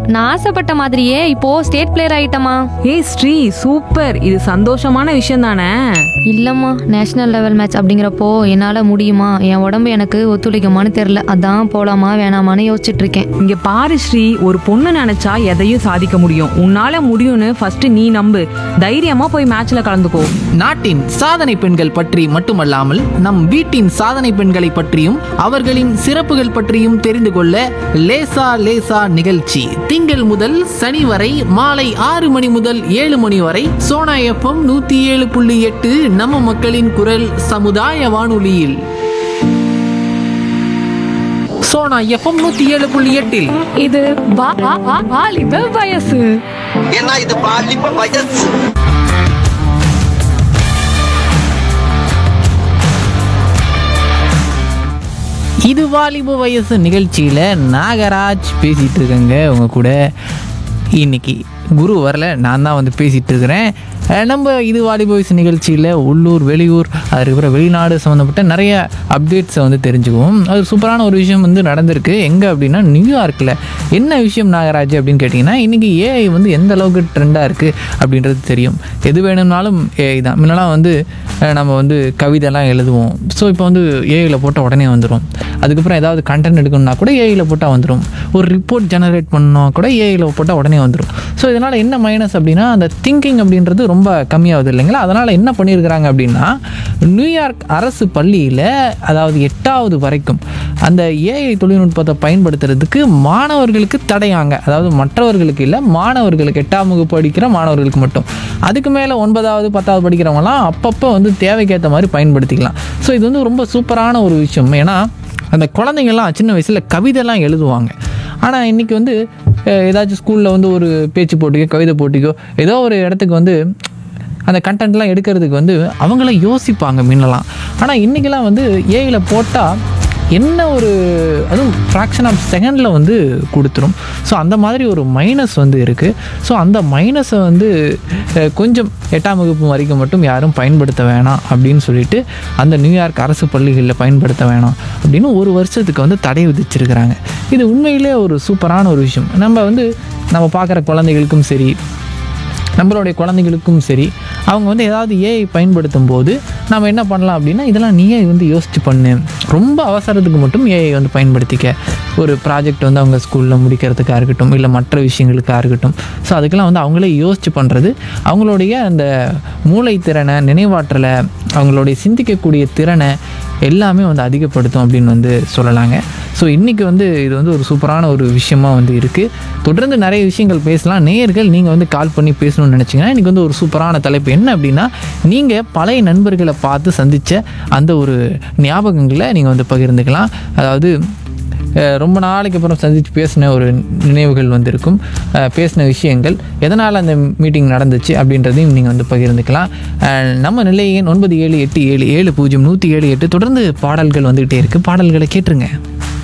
நான் ஆசைப்பட்ட மாதிரியே இப்போ ஸ்டேட் பிளேயர் ஆயிட்டமா ஏய் ஸ்ரீ சூப்பர் இது சந்தோஷமான விஷயம் தானே இல்லம்மா நேஷனல் லெவல் மேட்ச் அப்படிங்கிறப்போ என்னால முடியுமா என் உடம்பு எனக்கு ஒத்துழைக்குமான்னு தெரியல அதான் போலாமா வேணாமான்னு யோசிச்சுட்டு இருக்கேன் இங்க பாரு ஸ்ரீ ஒரு பொண்ணு நினைச்சா எதையும் சாதிக்க முடியும் உன்னால முடியும்னு ஃபர்ஸ்ட் நீ நம்பு தைரியமா போய் மேட்ச்ல கலந்துக்கோ நாட்டின் சாதனை பெண்கள் பற்றி மட்டுமல்லாமல் நம் வீட்டின் சாதனை பெண்களை பற்றியும் அவர்களின் சிறப்புகள் பற்றியும் தெரிந்து கொள்ள லேசா லேசா நிகழ்ச்சி திங்கள் முதல் சனி வரை மாலை ஆறு மணி முதல் ஏழு மணி வரை சோனா எஃப்எம் நூத்தி ஏழு புள்ளி எட்டு நம்ம மக்களின் குரல் சமுதாய வானொலியில் சோனா எஃப்எம் நூத்தி ஏழு புள்ளி எட்டில் இது வா- வா- வா- வாலிப வயசு ஏன்னா இது பாலிப்ப வயசு இது வாலிப வயசு நிகழ்ச்சியில் நாகராஜ் பேசிகிட்டு இருக்கேங்க உங்க கூட இன்னைக்கு குரு வரல நான் தான் வந்து பேசிகிட்டு இருக்கிறேன் அஹ் நம்ம இது வாலிப வயசு நிகழ்ச்சியில் உள்ளூர் வெளியூர் அதுக்கப்புறம் வெளிநாடு சம்மந்தப்பட்ட நிறைய அப்டேட்ஸை வந்து தெரிஞ்சுக்குவோம் அது சூப்பரான ஒரு விஷயம் வந்து நடந்திருக்கு எங்கே அப்படின்னா நியூயார்க்கில் என்ன விஷயம் நாகராஜ் அப்படின்னு கேட்டிங்கன்னா இன்றைக்கி ஏஐ வந்து எந்த அளவுக்கு ட்ரெண்டாக இருக்குது அப்படின்றது தெரியும் எது வேணும்னாலும் ஏஐ தான் முன்னெல்லாம் வந்து அஹ் நம்ம வந்து கவிதைலாம் எழுதுவோம் ஸோ இப்போ வந்து ஏஐயில் போட்டால் உடனே வந்துடும் அதுக்கப்புறம் ஏதாவது கண்டென்ட் எடுக்கணும்னா கூட ஏஐயில் போட்டால் வந்துடும் ஒரு ரிப்போர்ட் ஜெனரேட் பண்ணோம் கூட ஏஐயில் போட்டால் உடனே வந்துடும் ஸோ இதனால் என்ன மைனஸ் அப்படின்னா அந்த திங்கிங் அப்படின்றது ரொம்ப கம்மியாகுது இல்லைங்களா அதனால் என்ன பண்ணியிருக்கிறாங்க அப்படின்னா நியூயார்க் அரசு பள்ளியில் அதாவது எட்டாவது வரைக்கும் அந்த ஏஐ தொழில்நுட்பத்தை பயன்படுத்துறதுக்கு மாணவர்களுக்கு தடையாங்க அதாவது மற்றவர்களுக்கு இல்லை மாணவர்களுக்கு எட்டாம் வகுப்பு படிக்கிற மாணவர்களுக்கு மட்டும் அதுக்கு மேலே ஒன்பதாவது பத்தாவது படிக்கிறவங்கலாம் அப்பப்போ வந்து தேவைக்கேற்ற மாதிரி பயன்படுத்திக்கலாம் ஸோ இது வந்து ரொம்ப சூப்பரான ஒரு விஷயம் ஏன்னா அந்த குழந்தைங்கள்லாம் சின்ன வயசில் கவிதைலாம் எழுதுவாங்க ஆனால் இன்றைக்கி வந்து அஹ், ஏதாச்சும் ஸ்கூலில் வந்து ஒரு பேச்சு போட்டிக்கோ கவிதை போட்டிக்கோ ஏதோ ஒரு இடத்துக்கு வந்து அந்த கண்டென்ட்லாம் எடுக்கிறதுக்கு வந்து அவங்கள யோசிப்பாங்க முன்னலாம் ஆனால் இன்றைக்கெல்லாம் வந்து ஏஐயில் போட்டால் என்ன ஒரு அதுவும் ஃப்ராக்ஷன் ஆஃப் செகண்டில் வந்து கொடுத்துரும் ஸோ அந்த மாதிரி ஒரு மைனஸ் வந்து இருக்குது ஸோ அந்த மைனஸை வந்து அஹ், கொஞ்சம் எட்டாம் வகுப்பு வரைக்கும் மட்டும் யாரும் பயன்படுத்த வேணாம் அப்படின்னு சொல்லிட்டு அந்த நியூயார்க் அரசு பள்ளிகளில் பயன்படுத்த வேணாம் அப்படின்னு ஒரு வருஷத்துக்கு வந்து தடை விதிச்சிருக்கிறாங்க இது உண்மையிலே ஒரு சூப்பரான ஒரு விஷயம் நம்ம வந்து நம்ம பார்க்குற குழந்தைகளுக்கும் சரி நம்மளுடைய குழந்தைகளுக்கும் சரி அவங்க வந்து ஏதாவது ஏஐ பயன்படுத்தும் போது நம்ம என்ன பண்ணலாம் அப்படின்னா இதெல்லாம் நீயே வந்து யோசிச்சு பண்ணு ரொம்ப அவசரத்துக்கு மட்டும் ஏஐ வந்து பயன்படுத்திக்க ஒரு ப்ராஜெக்ட் வந்து அவங்க ஸ்கூலில் முடிக்கிறதுக்காக இருக்கட்டும் இல்லை மற்ற விஷயங்களுக்காக இருக்கட்டும் ஸோ அதுக்கெல்லாம் வந்து அவங்களே யோசிச்சு பண்ணுறது அவங்களுடைய அந்த மூளை திறனை நினைவாற்றலை அவங்களுடைய சிந்திக்கக்கூடிய திறனை எல்லாமே வந்து அதிகப்படுத்தும் அப்படின்னு வந்து சொல்லலாங்க ஸோ இன்றைக்கி வந்து இது வந்து ஒரு சூப்பரான ஒரு விஷயமா வந்து இருக்குது தொடர்ந்து நிறைய விஷயங்கள் பேசலாம் நேயர்கள் நீங்கள் வந்து கால் பண்ணி பேசணும்னு நினச்சிங்கன்னா இன்றைக்கி வந்து ஒரு சூப்பரான தலைப்பு என்ன அப்படின்னா நீங்கள் பழைய நண்பர்களை பார்த்து சந்தித்த அந்த ஒரு ஞாபகங்களை நீங்கள் வந்து பகிர்ந்துக்கலாம் அதாவது அஹ், ரொம்ப நாளைக்கு அப்புறம் சந்தித்து பேசின ஒரு நினைவுகள் வந்து இருக்கும் அஹ், பேசின விஷயங்கள் எதனால் அந்த மீட்டிங் நடந்துச்சு அப்படின்றதையும் நீங்கள் வந்து பகிர்ந்துக்கலாம் அஹ், நம்ம நிலையின் ஒன்பது ஏழு எட்டு ஏழு ஏழு பூஜ்ஜியம் நூற்றி ஏழு எட்டு தொடர்ந்து பாடல்கள் வந்துக்கிட்டே இருக்குது பாடல்களை கேட்டுருங்க